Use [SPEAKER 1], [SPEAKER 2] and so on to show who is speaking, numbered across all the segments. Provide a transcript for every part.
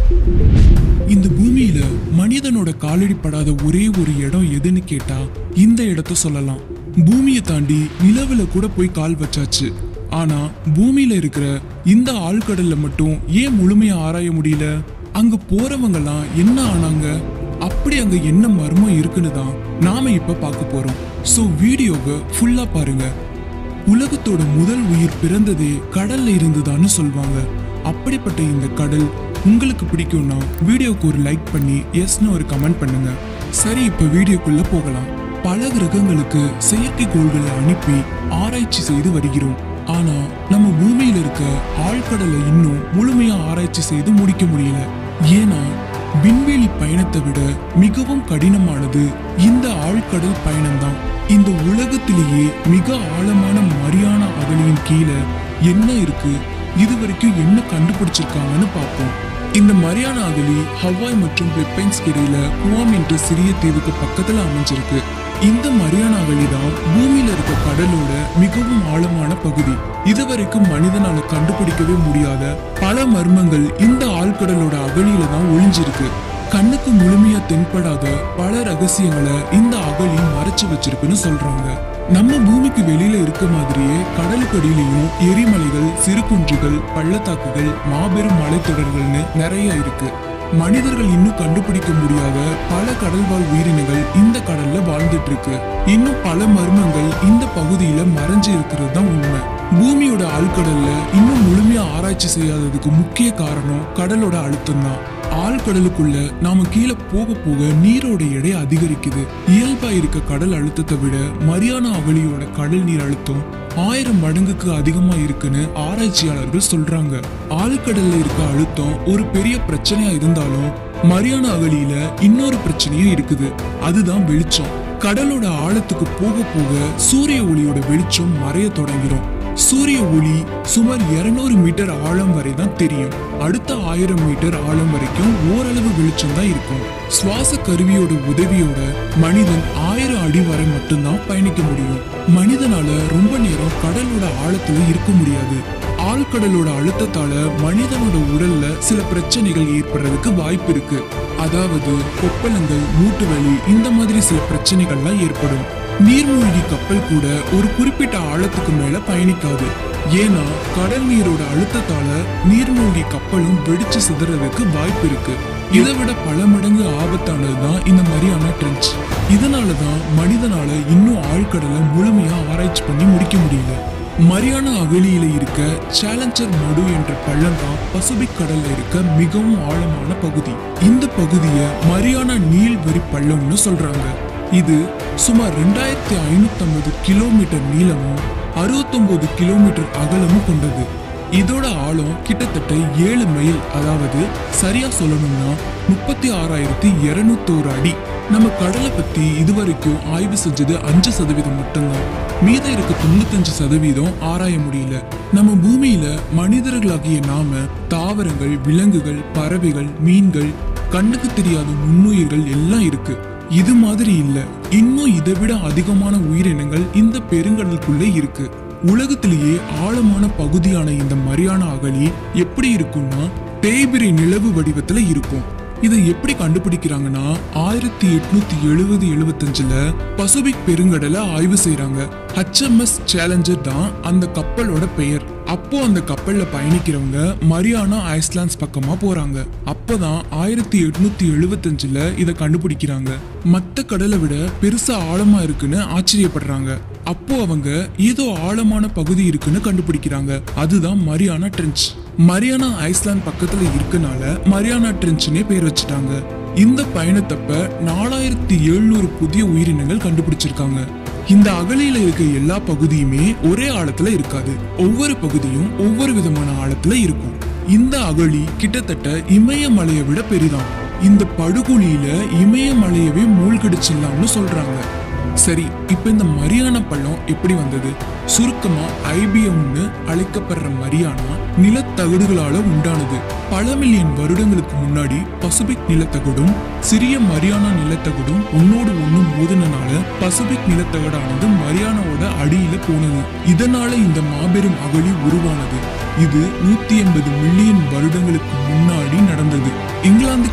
[SPEAKER 1] இந்த பூமியில மனிதனோட காலடி படாத ஒரே ஒரு இடம் எதுன்னு கேட்டா இந்த இடத்த சொல்லலாம் பூமியை தாண்டி நிலவுல கூட போய் கால் வச்சாச்சு ஆனா பூமியில இருக்கிற இந்த ஆழ்கடல்ல மட்டும் ஏன் முழுமையா ஆராய முடியல அங்க போறவங்கலாம் என்ன ஆனாங்க அப்படி அங்க என்ன மர்மம் இருக்குன்னு தான் நாம இப்ப பார்க்க போறோம் சோ வீடியோவை ஃபுல்லா பாருங்க உலகத்தோட முதல் உயிர் பிறந்ததே கடல்ல இருந்துதான்னு சொல்வாங்க அப்படிப்பட்ட இந்த கடல் உங்களுக்கு பிடிக்கும்னா வீடியோக்கு ஒரு லைக் பண்ணி எஸ்னு ஒரு கமெண்ட் பண்ணுங்க சரி இப்ப வீடியோக்குள்ள போகலாம் பல கிரகங்களுக்கு செயற்கைக்கோள்களை அனுப்பி ஆராய்ச்சி செய்து வருகிறோம் ஆனா நம்ம பூமியில இருக்க ஆழ்கடலை இன்னும் முழுமையா ஆராய்ச்சி செய்து முடிக்க முடியல ஏன்னா விண்வெளி பயணத்தை விட மிகவும் கடினமானது இந்த ஆழ்கடல் பயணம்தான் இந்த உலகத்திலேயே மிக ஆழமான மரியான அகலியின் கீழே என்ன இருக்கு இது வரைக்கும் என்ன கண்டுபிடிச்சிருக்காங்கன்னு பார்ப்போம் இந்த மரியான அகலி ஹவாய் மற்றும் பிலிப்பைன்ஸ்க்கு இடையில குவாம் என்ற சிறிய தீவுக்கு பக்கத்துல அமைஞ்சிருக்கு இந்த மரியான அகலி தான் பூமியில இருக்க கடலோட மிகவும் ஆழமான பகுதி இதுவரைக்கும் மனிதனால கண்டுபிடிக்கவே முடியாத பல மர்மங்கள் இந்த ஆழ்கடலோட அகலியில தான் ஒளிஞ்சிருக்கு கண்ணுக்கு முழுமையா தென்படாத பல ரகசியங்களை இந்த அகழி மறைச்சு வச்சிருக்குன்னு சொல்றாங்க நம்ம பூமிக்கு வெளியில இருக்க மாதிரியே கடலுக்கு அடியிலையும் எரிமலைகள் சிறு குன்றுகள் பள்ளத்தாக்குகள் மாபெரும் மலைத்தொடர்கள்னு நிறைய இருக்கு மனிதர்கள் இன்னும் கண்டுபிடிக்க முடியாத பல கடல்வாழ் உயிரினங்கள் இந்த கடல்ல வாழ்ந்துட்டு இருக்கு இன்னும் பல மர்மங்கள் இந்த பகுதியில மறைஞ்சு இருக்கிறது தான் உண்மை பூமியோட ஆழ்கடல்ல இன்னும் முழுமையா ஆராய்ச்சி செய்யாததுக்கு முக்கிய காரணம் கடலோட அழுத்தம் தான் ஆழ்கடலுக்குள்ள நாம கீழே போக போக நீரோட எடை அதிகரிக்குது இயல்பா இருக்க கடல் அழுத்தத்தை விட மரியானா அகழியோட கடல் நீர் அழுத்தம் ஆயிரம் மடங்குக்கு அதிகமா இருக்குன்னு ஆராய்ச்சியாளர்கள் சொல்றாங்க ஆழ்கடல்ல இருக்க அழுத்தம் ஒரு பெரிய பிரச்சனையா இருந்தாலும் மரியானா அகழியில இன்னொரு பிரச்சனையும் இருக்குது அதுதான் வெளிச்சம் கடலோட ஆழத்துக்கு போக போக சூரிய ஒளியோட வெளிச்சம் மறைய தொடங்கிடும் சூரிய ஒளி சுமார் 200 மீட்டர் ஆழம் வரை தான் தெரியும் அடுத்த ஆயிரம் மீட்டர் ஆழம் வரைக்கும் ஓரளவு வெளிச்சம் தான் இருக்கும் சுவாச கருவியோட உதவியோட மனிதன் ஆயிரம் அடி வரை மட்டும்தான் பயணிக்க முடியும் மனிதனால ரொம்ப நேரம் கடலோட ஆழத்துல இருக்க முடியாது ஆழ்கடலோட அழுத்தத்தால மனிதனோட உடல்ல சில பிரச்சனைகள் ஏற்படுறதுக்கு வாய்ப்பு இருக்கு அதாவது கொப்பளங்கள் மூட்டு வலி இந்த மாதிரி சில பிரச்சனைகள்லாம் ஏற்படும் நீர்மூழ்கி கப்பல் கூட ஒரு குறிப்பிட்ட ஆழத்துக்கு மேல பயணிக்காது ஏன்னா கடல் நீரோட அழுத்தத்தால நீர்மூழ்கி கப்பலும் வெடிச்சு சிதறதுக்கு வாய்ப்பு இருக்கு இதை விட பல மடங்கு ஆபத்தானதுதான் இந்த மரியானா ட்ரென்ச் இதனாலதான் மனிதனால இன்னும் ஆழ்கடலை முழுமையா ஆராய்ச்சி பண்ணி முடிக்க முடியல மரியானா அகழியில இருக்க சேலஞ்சர் மடு என்ற பள்ளம் தான் பசிபிக் கடல்ல இருக்க மிகவும் ஆழமான பகுதி இந்த பகுதிய மரியானா நீள்வரி பள்ளம்னு சொல்றாங்க இது சுமார் ரெண்டாயிரத்தி ஐநூத்தி ஐம்பது கிலோமீட்டர் நீளமும் அறுபத்தொன்பது கிலோமீட்டர் அகலமும் கொண்டது இதோட ஆழம் கிட்டத்தட்ட ஏழு மைல் அதாவது சரியா சொல்லணும்னா முப்பத்தி ஆறாயிரத்தி இருநூத்தோரு அடி நம்ம கடலை பத்தி இதுவரைக்கும் ஆய்வு செஞ்சது அஞ்சு சதவீதம் மட்டும்தான் மீதம் இருக்க தொண்ணூத்தஞ்சு சதவீதம் ஆராய முடியல நம்ம பூமியில மனிதர்களாகிய நாம தாவரங்கள் விலங்குகள் பறவைகள் மீன்கள் கண்ணுக்கு தெரியாத நுண்ணுயிர்கள் எல்லாம் இருக்கு இது மாதிரி இல்ல இன்னும் இதை விட அதிகமான உயிரினங்கள் இந்த பெருங்கடலுக்குள்ளே இருக்கு உலகத்திலேயே ஆழமான பகுதியான இந்த மரியானா அகழி எப்படி இருக்கும்னா தேய்பிரை நிலவு வடிவத்துல இருக்கும் இதை எப்படி கண்டுபிடிக்கிறாங்கன்னா ஆயிரத்தி எட்நூத்தி எழுபது எழுபத்தஞ்சுல பசிபிக் பெருங்கடலை ஆய்வு செய்றாங்க HMS சேலஞ்சர் தான் அந்த கப்பலோட பெயர் அப்போ அந்த கப்பல்ல பயணிக்கிறவங்க மரியானா ஐஸ்லாண்ட்ஸ் பக்கமா போறாங்க அப்பதான் ஆயிரத்தி எட்நூத்தி எழுபத்தஞ்சுல இதை கண்டுபிடிக்கிறாங்க மத்த கடலை விட பெருசா ஆழமா இருக்குன்னு ஆச்சரியப்படுறாங்க அப்போ அவங்க ஏதோ ஆழமான பகுதி இருக்குன்னு கண்டுபிடிக்கிறாங்க அதுதான் மரியானா ட்ரென்ச் மரியானா ஐஸ்லாந்து பக்கத்துல இருக்கனால மரியானா ட்ரென்ச்னே பேர் வச்சுட்டாங்க இந்த பயணத்தப்ப நாலாயிரத்தி எழுநூறு புதிய உயிரினங்கள் கண்டுபிடிச்சிருக்காங்க இந்த அகழியில இருக்க எல்லா பகுதியுமே ஒரே ஆழத்துல இருக்காது ஒவ்வொரு பகுதியும் ஒவ்வொரு விதமான ஆழத்துல இருக்கும் இந்த அகழி கிட்டத்தட்ட இமயமலையை விட பெரிதாம் இந்த படுகொலியில இமயமலையவே மூழ்கடிச்சிடலாம்னு சொல்றாங்க சரி இப்ப இந்த மரியானா பள்ளம் எப்படி வந்தது சுருக்கமா ஐபிஎம்னு அழைக்கப்படுற மரியானா நிலத்தகடுகளால உண்டானது பல மில்லியன் வருடங்களுக்கு முன்னாடி பசிபிக் நிலத்தகடும் சிறிய மரியானா நிலத்தகடும் ஒன்னோடு ஒண்ணு மோதினால பசிபிக் நிலத்தகடானது மரியானாவோட அடியில போனது இதனால இந்த மாபெரும் அகழி உருவானது இது நூத்தி எண்பது மில்லியன் வருடங்களுக்கு முன்னாடி நடந்தது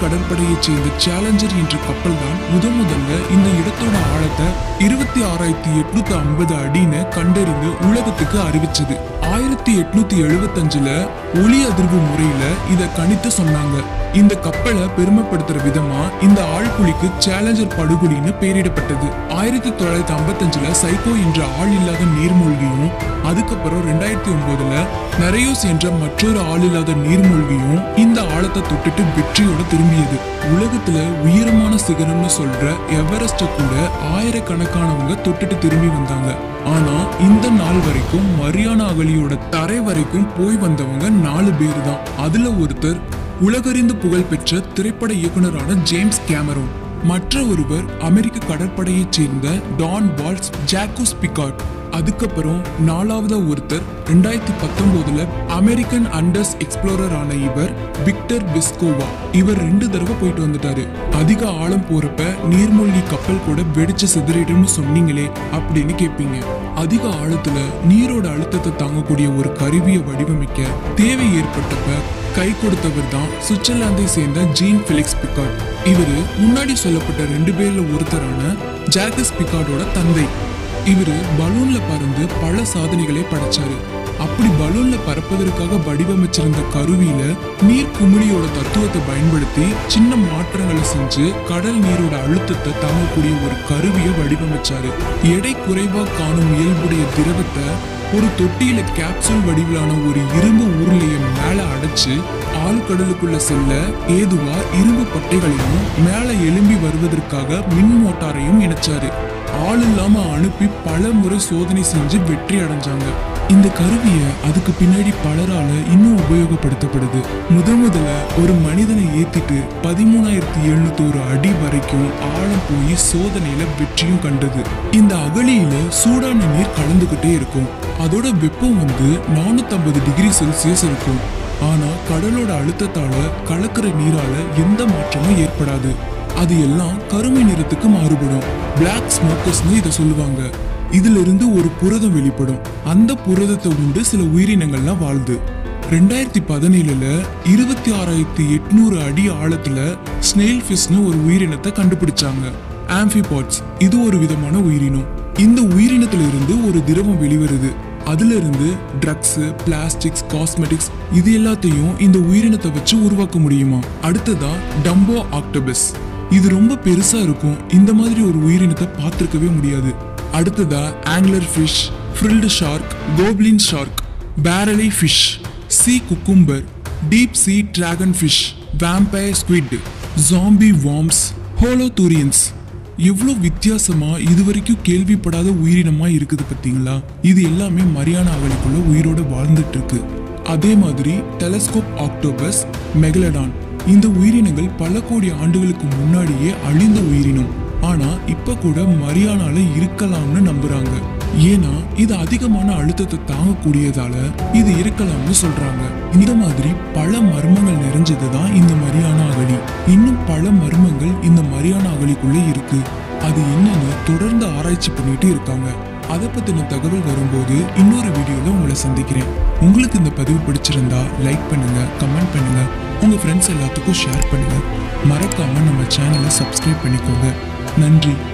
[SPEAKER 1] கடற்படையைச் சேர்ந்த சேலஞ்சர் என்ற கப்பல் தான் முத முதல்ல இந்த இடத்தோட ஆழத்தை இருபத்தி ஆறாயிரத்தி எட்நூத்தி ஐம்பது அடின்னு கண்டறிந்து உலகத்துக்கு அறிவிச்சது ஆயிரத்தி எட்நூத்தி எழுபத்தஞ்சுல ஒளி அதிர்வு முறையில இத கணித்து சொன்னாங்க இந்த கப்பலை பெருமைப்படுத்துற விதமா இந்த ஆழ்குழிக்கு சேலஞ்சர் படுகொலின்னு பெயரிடப்பட்டது ஆயிரத்தி தொள்ளாயிரத்தி ஐம்பத்தஞ்சுல சைக்கோ என்ற ஆள் இல்லாத நீர்மூழ்கியும் அதுக்கப்புறம் ரெண்டாயிரத்தி ஒன்பதுல நரையோஸ் என்ற மற்றொரு ஆள் இல்லாத நீர்மூழ்கியும் இந்த ஆழத்தை தொட்டுட்டு வெற்றியோட திரும்பியது உலகத்துல உயரமான சிகரம்னு சொல்ற எவரெஸ்ட கூட ஆயிரக்கணக்கானவங்க தொட்டுட்டு திரும்பி வந்தாங்க ஆனா இந்த நாள் வரைக்கும் மரியானா அகலியோட தரை வரைக்கும் போய் வந்தவங்க நாலு பேர் தான் அதுல ஒருத்தர் உலகறிந்து புகழ்பெற்ற திரைப்பட இயக்குனரான ஜேம்ஸ் கேமரோன் மற்ற ஒருவர் அமெரிக்க கடற்படையைச் சேர்ந்த டான் பால்ஸ் ஜாக்கோஸ் பிகார்ட் அதுக்கப்புறம் நாலாவதா ஒருத்தர் ரெண்டாயிரத்தி பத்தொன்பதுல அமெரிக்கன் அண்டர்ஸ் எக்ஸ்ப்ளோரர் ஆன இவர் விக்டர் பிஸ்கோவா இவர் ரெண்டு தடவை போயிட்டு வந்துட்டாரு அதிக ஆழம் போறப்ப நீர்மூழ்கி கப்பல் கூட வெடிச்சு சிதறிடும்னு சொன்னீங்களே அப்படின்னு கேட்பீங்க அதிக ஆழத்துல நீரோட அழுத்தத்தை தாங்கக்கூடிய ஒரு கருவியை வடிவமைக்க தேவை ஏற்பட்டப்ப கை கொடுத்தவர் தான் சுவிட்சர்லாந்தை சேர்ந்த ஜீன் பிலிக்ஸ் பிகார்ட் இவரு முன்னாடி சொல்லப்பட்ட ரெண்டு பேர்ல ஒருத்தரான ஜாக்கஸ் பிகார்டோட தந்தை இவரு பலூன்ல பறந்து பல சாதனைகளை படைச்சாரு அப்படி பலூன்ல பறப்பதற்காக வடிவமைச்சிருந்த கருவியில நீர் குமிழியோட தத்துவத்தை பயன்படுத்தி சின்ன மாற்றங்களை செஞ்சு கடல் நீரோட அழுத்தத்தை தாங்கக்கூடிய ஒரு கருவியை வடிவமைச்சாரு எடை குறைவா காணும் இயல்புடைய திரவத்தை ஒரு தொட்டியில கேப்சூல் வடிவிலான ஒரு இரும்பு உருளையை மேல அடைச்சு ஆழ்கடலுக்குள்ள செல்ல ஏதுவா இரும்பு பட்டைகளையும் மேல எழும்பி வருவதற்காக மின் மோட்டாரையும் இணைச்சாரு ஆள் இல்லாம அனுப்பி பல முறை சோதனை செஞ்சு வெற்றி அடைஞ்சாங்க இந்த கருவியை அதுக்கு பின்னாடி பலரால இன்னும் உபயோகப்படுத்தப்படுது முத முதல்ல ஒரு மனிதனை ஏத்திட்டு பதிமூணாயிரத்தி எழுநூத்தோரு அடி வரைக்கும் ஆழம் போய் சோதனையில வெற்றியும் கண்டது இந்த அகழியில சூடான நீர் கலந்துகிட்டே இருக்கும் அதோட வெப்பம் வந்து நானூத்தம்பது டிகிரி செல்சியஸ் இருக்கும் ஆனா கடலோட அழுத்தத்தால கலக்கிற நீரால எந்த மாற்றமும் ஏற்படாது அது எல்லாம் கருமை நிறத்துக்கு மாறுபடும் பிளாக் ஸ்மோக்கர்ஸ்னு இதை சொல்லுவாங்க இதுல இருந்து ஒரு புரதம் வெளிப்படும் அந்த புரதத்தை உண்டு சில உயிரினங்கள்லாம் வாழுது ரெண்டாயிரத்தி பதினேழுல இருபத்தி ஆறாயிரத்தி எட்நூறு அடி ஆழத்துல ஸ்னெயில் ஃபிஷ்னு ஒரு உயிரினத்தை கண்டுபிடிச்சாங்க ஆம்பிபாட்ஸ் இது ஒரு விதமான உயிரினம் இந்த உயிரினத்துல இருந்து ஒரு திரவம் வெளிவருது அதுல இருந்து ட்ரக்ஸ் பிளாஸ்டிக்ஸ் காஸ்மெட்டிக்ஸ் இது எல்லாத்தையும் இந்த உயிரினத்தை வச்சு உருவாக்க முடியுமா அடுத்ததா டம்போ ஆக்டோபஸ் இது ரொம்ப பெருசா இருக்கும் இந்த மாதிரி ஒரு உயிரினத்தை பார்த்திருக்கவே முடியாது அடுத்ததா angler fish frilled shark goblin shark barreleye fish sea cucumber deep sea dragon fish vampire squid zombie worms holothurians எவ்வளோ வித்தியாசமா இதுவரைக்கும் கேள்விப்படாத உயிரினமா இருக்குது பார்த்தீங்களா இது எல்லாமே மரியானா அகலிக்குள்ள உயிரோட வாழ்ந்துட்டு இருக்கு அதே மாதிரி டெலஸ்கோப் ஆக்டோபஸ் மெகலடான் இந்த உயிரினங்கள் பல கோடி ஆண்டுகளுக்கு முன்னாடியே அழிந்த உயிரினம் ஆனா இப்ப கூட மரியானால இருக்கலாம்னு நம்புறாங்க ஏன்னா இது அதிகமான அழுத்தத்தை தாங்கக்கூடியதால இது இருக்கலாம்னு சொல்றாங்க இந்த மாதிரி பல மர்மங்கள் நிறைஞ்சதுதான் இந்த மரியானா அகழி இன்னும் பல மர்மங்கள் இந்த மரியானா அகழிக்குள்ள இருக்கு அது என்னன்னு தொடர்ந்து ஆராய்ச்சி பண்ணிட்டு இருக்காங்க அதை பத்தின தகவல் வரும்போது இன்னொரு வீடியோல உங்களை சந்திக்கிறேன் உங்களுக்கு இந்த பதிவு பிடிச்சிருந்தா லைக் பண்ணுங்க கமெண்ட் பண்ணுங்க உங்க ஃப்ரெண்ட்ஸ் எல்லாத்துக்கும் ஷேர் பண்ணுங்க மறக்காம நம்ம சேனலை சப்ஸ்கிரைப் பண்ணிக்கோங்க நன்றி